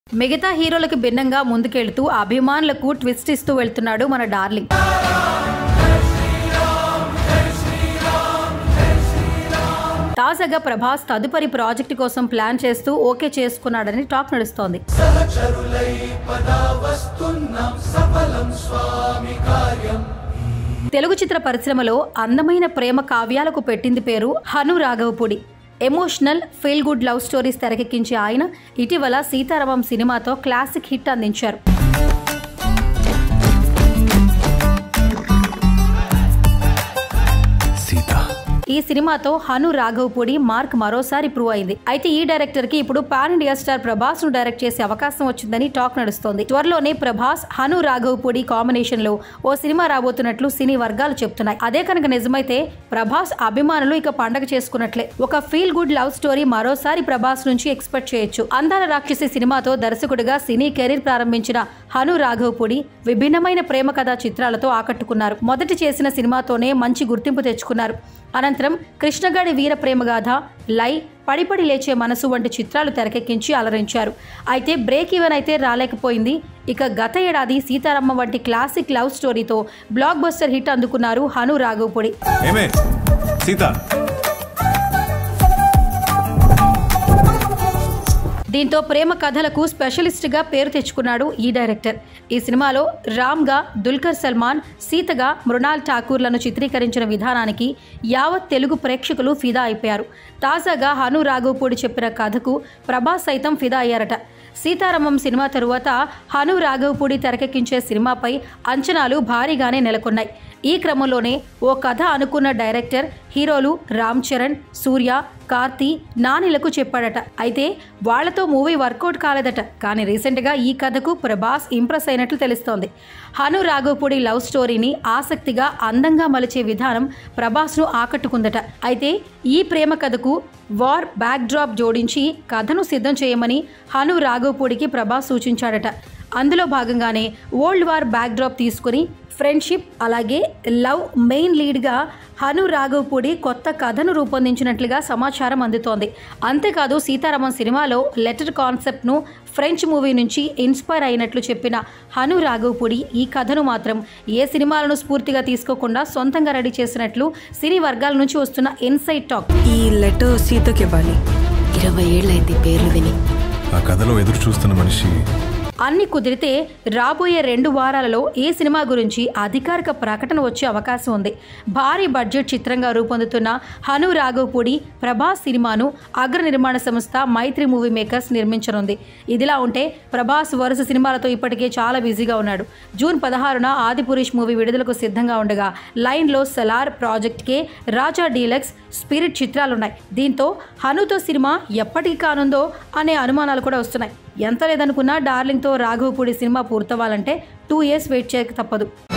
మిగతా హీరోలకు భిన్నంగా ముందుకెళ్తూ అభిమానులకు ట్విస్ట్ ఇస్తూ వెళ్తున్నాడు మన డార్లింగ్ తాజాగా ప్రభాస్ తదుపరి ప్రాజెక్టు కోసం ప్లాన్ చేస్తూ ఓకే చేసుకున్నాడని టాక్ నడుస్తోంది తెలుగు చిత్ర పరిశ్రమలో అందమైన ప్రేమ కావ్యాలకు పెట్టింది పేరు Hanu Raghavapudi emotional feel good love stories తెరకెక్కించే ఆయన ఇటీవల సీతారామం సినిమాతో క్లాసిక్ హిట్ అందించారు సీత ఈ సినిమాతో హను రాఘవపూడి మార్క్ మరోసారి ప్రూవ్ అయింది అయితే ఈ డైరెక్టర్ కి ఇప్పుడు పాన్ ఇండియా స్టార్ ప్రభాస్ ను డైరెక్ట్ చేసే అవకాశం వచ్చిందని టాక్ నడుస్తోంది త్వరలోనే ప్రభాస్ హను రాఘవపూడి కాంబినేషన్ లో ఓ సినిమా రాబోతున్నట్లు సినీ వర్గాలు చెప్తున్నాయి అదే కనుక నిజమైతే ప్రభాస్ అభిమానులు ఇక పండగ చేసుకున్నట్లే ఒక ఫీల్ గుడ్ లవ్ స్టోరీ మరోసారి ప్రభాస్ నుంచి ఎక్స్పెక్ట్ చేయొచ్చు అందాల రాక్షసి సినిమాతో దర్శకుడిగా సినీ కెరీర్ ప్రారంభించిన హను రాఘవపూడి విభిన్నమైన ప్రేమ కథా చిత్రాలతో ఆకట్టుకున్నారు మొదటి చేసిన సినిమాతోనే మంచి గుర్తింపు తెచ్చుకున్నారు అనంతరం కృష్ణగాడి వీర ప్రేమగాథ లై పడిపడి లేచే మనసు వంటి చిత్రాలు తెరకెక్కించి అలరించారు అయితే బ్రేక్ ఈవెన్ అయితే రాలేకపోయింది ఇక గత ఏడాది సీతారామ వంటి క్లాసిక్ లవ్ స్టోరీతో బ్లాక్ బస్టర్ హిట్ అందుకున్నారు హను రాఘవపూడి ఏమే సీత దీంతో ప్రేమ కథలకు స్పెషలిస్ట్గా పేరు తెచ్చుకున్నాడు ఈ డైరెక్టర్ ఈ సినిమాలో రామ్గా దుల్కర్ సల్మాన్ సీతగా మృణాల్ ఠాకూర్లను చిత్రీకరించిన విధానానికి యావత్ తెలుగు ప్రేక్షకులు ఫిదా అయిపోయారు తాజాగా హను రాఘవపూడి చెప్పిన కథకు ప్రభాస్ సైతం ఫిదా అయ్యారట సీతారామం సినిమా తరువాత హను రాఘవపూడి తెరకెక్కించే సినిమాపై అంచనాలు భారీగానే నెలకొన్నాయి ఈ క్రమంలోనే ఓ కథ అనుకున్న డైరెక్టర్ హీరోలు రామ్ చరణ్ సూర్య కార్తీ నానిలకు చెప్పాడట అయితే వాళ్లతో మూవీ వర్కౌట్ కాలేదట కానీ రీసెంట్గా ఈ కథకు ప్రభాస్ ఇంప్రెస్ అయినట్లు తెలుస్తోంది హను రాఘవపూడి లవ్ స్టోరీని ఆసక్తిగా అందంగా మలిచే విధానం ప్రభాస్ను ఆకట్టుకుందట అయితే ఈ ప్రేమ కథకు వార్ బ్యాక్ డ్రాప్ జోడించి కథను సిద్ధం చేయమని హను రాఘవపూడికి ప్రభాస్ సూచించాడట అందులో భాగంగానే ఓల్డ్ వార్ బ్యాక్ డ్రాప్ తీసుకుని ఫ్రెండ్షిప్ అలాగే లవ్ మెయిన్ లీడ్గా హను రాఘవపూడి కొత్త కథను రూపొందించినట్లుగా సమాచారం అందుతోంది అంతేకాదు సీతారామన్ సినిమాలో లెటర్ కాన్సెప్ట్ను ఫ్రెంచ్ మూవీ నుంచి ఇన్స్పైర్ అయినట్లు చెప్పిన హను రాఘవపూడి ఈ కథను మాత్రం ఏ సినిమాలను స్ఫూర్తిగా తీసుకోకుండా సొంతంగా రెడీ చేసినట్లు సినీ వర్గాల నుంచి వస్తున్న ఇన్సైట్ టాక్ ఈ లెటర్ సీతకి ఇవ్వాలి ఇరవై ఏళ్ళైంది పేర్లు విని ఆ కథలో ఎదురు చూస్తున్న మనిషి అన్ని కుదిరితే రాబోయే రెండు వారాలలో ఈ సినిమా గురించి అధికారిక ప్రకటన వచ్చే అవకాశం ఉంది భారీ బడ్జెట్ చిత్రంగా రూపొందుతున్న హను రాఘవపూడి ప్రభాస్ సినిమాను అగ్ర నిర్మాణ సంస్థ మైత్రి మూవీ మేకర్స్ నిర్మించనుంది ఇదిలా ఉంటే ప్రభాస్ వరుస సినిమాలతో ఇప్పటికే చాలా బిజీగా ఉన్నాడు జూన్ పదహారున ఆదిపురుష్ మూవీ విడుదలకు సిద్ధంగా ఉండగా లైన్లో సలార్ ప్రాజెక్ట్కే రాజా డీలక్స్ స్పిరిట్ చిత్రాలున్నాయి దీంతో హనుతో సినిమా ఎప్పటికి కానుందో అనే అనుమానాలు కూడా వస్తున్నాయి ఎంత లేదనుకున్నా డార్లింగ్తో రాఘవపూడి సినిమా పూర్తవ్వాలంటే టూ ఇయర్స్ వెయిట్ చేయక తప్పదు